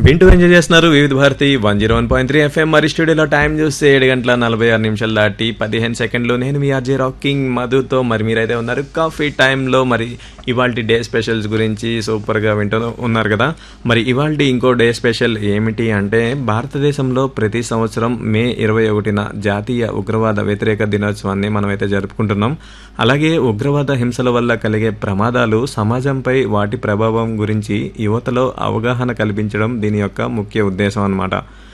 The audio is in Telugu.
వింటూ ఎంజాయ్ చేస్తున్నారు Vividh Bharati one zero one point three FM మరి స్టూడియోలో టైం చూస్తే ఏడు గంటల నలభై ఆరు నిమిషాలు దాటి పదిహేను సెకండ్లు నేను మీ ఆర్జే రాకింగ్ మధుతో మరి మీరైతే ఉన్నారు కాఫీ టైంలో మరి ఇవాళ డే స్పెషల్స్ గురించి సూపర్గా వింటూ ఉన్నారు కదా మరి ఇవాళ ఇంకో డే స్పెషల్ ఏమిటి అంటే భారతదేశంలో ప్రతి సంవత్సరం మే ఇరవై ఒకటిన జాతీయ ఉగ్రవాద వ్యతిరేక దినోత్సవాన్ని మనమైతే జరుపుకుంటున్నాం అలాగే ఉగ్రవాద హింసల వల్ల కలిగే ప్రమాదాలు సమాజంపై వాటి ప్రభావం గురించి యువతలో అవగాహన కల్పించడం దీని యొక్క ముఖ్య ఉద్దేశం అన్నమాట